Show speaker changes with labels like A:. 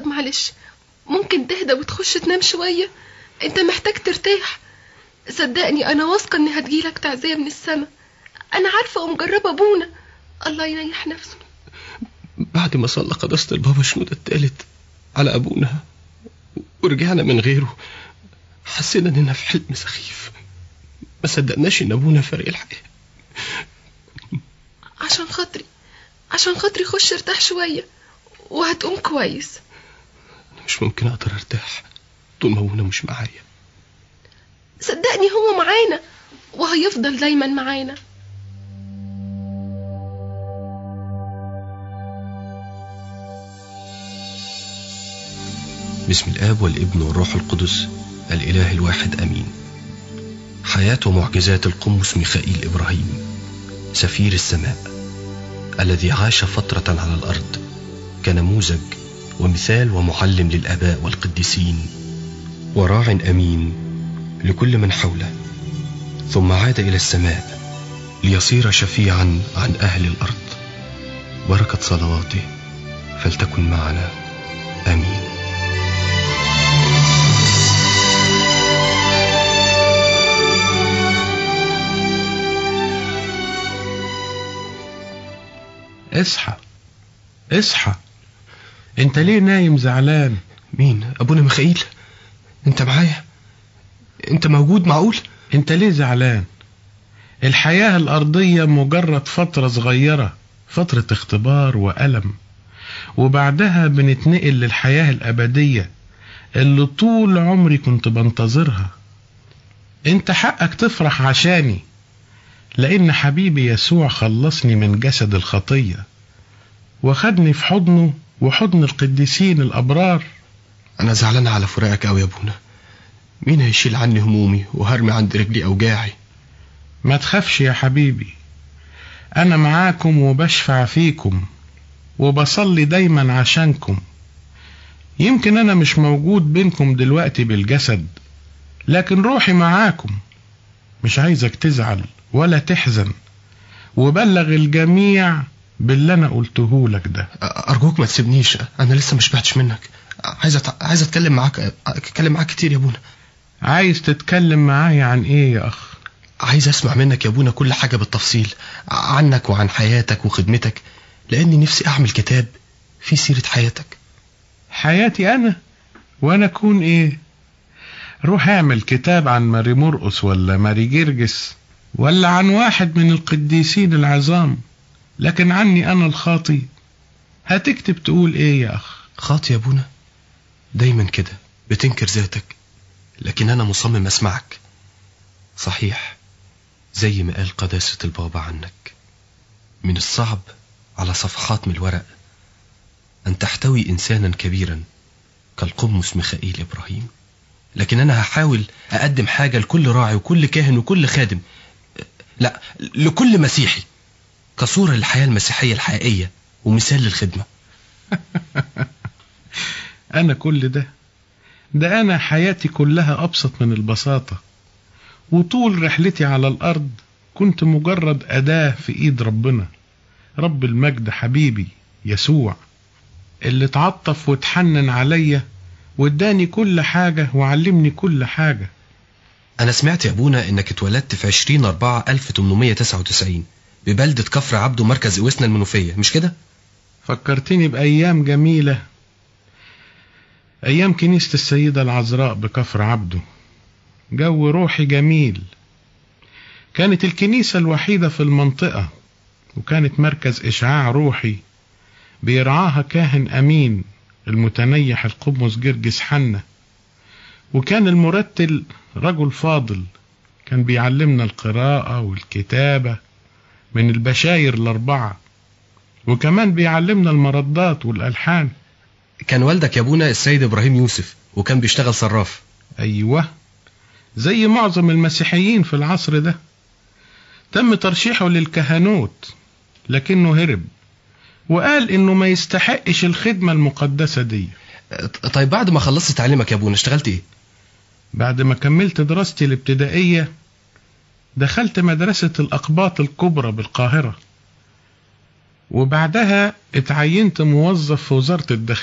A: طب معلش ممكن تهدى وتخش تنام شوية انت محتاج ترتاح صدقني انا واثقة ان هتجيلك تعزية من السما انا عارفة ومجربة ابونا الله يريح نفسه
B: بعد ما صلى قداسة البابا شنودة التالت على أبونا ورجعنا من غيره حسينا إننا في حلم سخيف ما صدقناش إن أبونا فارق الحياة
A: عشان خاطري عشان خاطري خش ارتاح شوية وهتقوم كويس
B: أنا مش ممكن أقدر أرتاح طول ما أبونا مش معايا
A: صدقني هو معانا وهيفضل دايما معانا
B: بسم الآب والابن والروح القدس الإله الواحد أمين حياة ومعجزات القمص ميخائيل إبراهيم سفير السماء الذي عاش فترة على الأرض كنموذج ومثال ومعلم للآباء والقديسين وراع أمين لكل من حوله ثم عاد إلى السماء ليصير شفيعا عن أهل الأرض بركة صلواته فلتكن معنا آمين
C: اصحى اصحى انت ليه نايم زعلان
B: مين أبونا ميخائيل أنت معايا أنت موجود معقول
C: انت ليه زعلان الحياة الأرضية مجرد فترة صغيرة فترة اختبار وألم وبعدها بنتنقل للحياة الأبدية اللي طول عمري كنت بنتظرها انت حقك تفرح عشاني لأن حبيبي يسوع خلصني من جسد الخطية وخدني في حضنه وحضن القديسين الأبرار
B: أنا زعلان على فراقك أوي يا أبونا مين هيشيل عني همومي وهرمي عند رجلي أوجاعي
C: ما تخافش يا حبيبي أنا معاكم وبشفع فيكم وبصلي دايما عشانكم يمكن أنا مش موجود بينكم دلوقتي بالجسد لكن روحي معاكم مش عايزك تزعل ولا تحزن وبلغ الجميع باللي أنا قلته لك ده
B: أرجوك ما تسيبنيش أنا لسه مش بعتش منك عايز أت... عايز أتكلم معاك أتكلم معاك كتير يا أبونا
C: عايز تتكلم معايا عن إيه يا أخ
B: عايز أسمع منك يا أبونا كل حاجة بالتفصيل عنك وعن حياتك وخدمتك لأني نفسي أعمل كتاب فيه سيرة حياتك
C: حياتي أنا وأنا أكون إيه روح اعمل كتاب عن ماري مرقس ولا ماري جرجس ولا عن واحد من القديسين العظام لكن عني أنا الخاطي هتكتب تقول إيه يا أخ
B: خاطي يا أبونا دايما كده بتنكر ذاتك لكن أنا مصمم أسمعك صحيح زي ما قال قداسة البابا عنك من الصعب على صفحات من الورق أن تحتوي إنسانا كبيرا كالقمص ميخائيل إبراهيم لكن أنا هحاول أقدم حاجة لكل راعي وكل كاهن وكل خادم لا لكل مسيحي كصورة للحياة المسيحية الحقيقية ومثال للخدمة
C: أنا كل ده ده أنا حياتي كلها أبسط من البساطة وطول رحلتي على الأرض كنت مجرد أداة في إيد ربنا رب المجد حبيبي يسوع اللي اتعطف وتحنن عليا واداني كل حاجة وعلمني كل حاجة
B: أنا سمعت يا أبونا إنك اتولدت في 20 4 1899 ببلدة كفر عبده مركز إوسنا المنوفية مش كده؟
C: فكرتني بأيام جميلة أيام كنيسة السيدة العذراء بكفر عبده جو روحي جميل كانت الكنيسة الوحيدة في المنطقة وكانت مركز إشعاع روحي بيرعاها كاهن أمين المتنيح القمص جرجس حنة وكان المرتل رجل فاضل كان بيعلمنا القراءة والكتابة من البشاير الأربعة وكمان بيعلمنا المردات والألحان
B: كان والدك يا أبونا السيد إبراهيم يوسف وكان بيشتغل صراف
C: أيوة زي معظم المسيحيين في العصر ده تم ترشيحه للكهنوت لكنه هرب وقال انه ما يستحقش الخدمة المقدسة دي
B: طيب بعد ما خلصت تعليمك يا أبونا اشتغلت إيه؟
C: بعد ما كملت دراستي الابتدائية دخلت مدرسة الأقباط الكبرى بالقاهرة وبعدها اتعينت موظف في وزارة الداخلية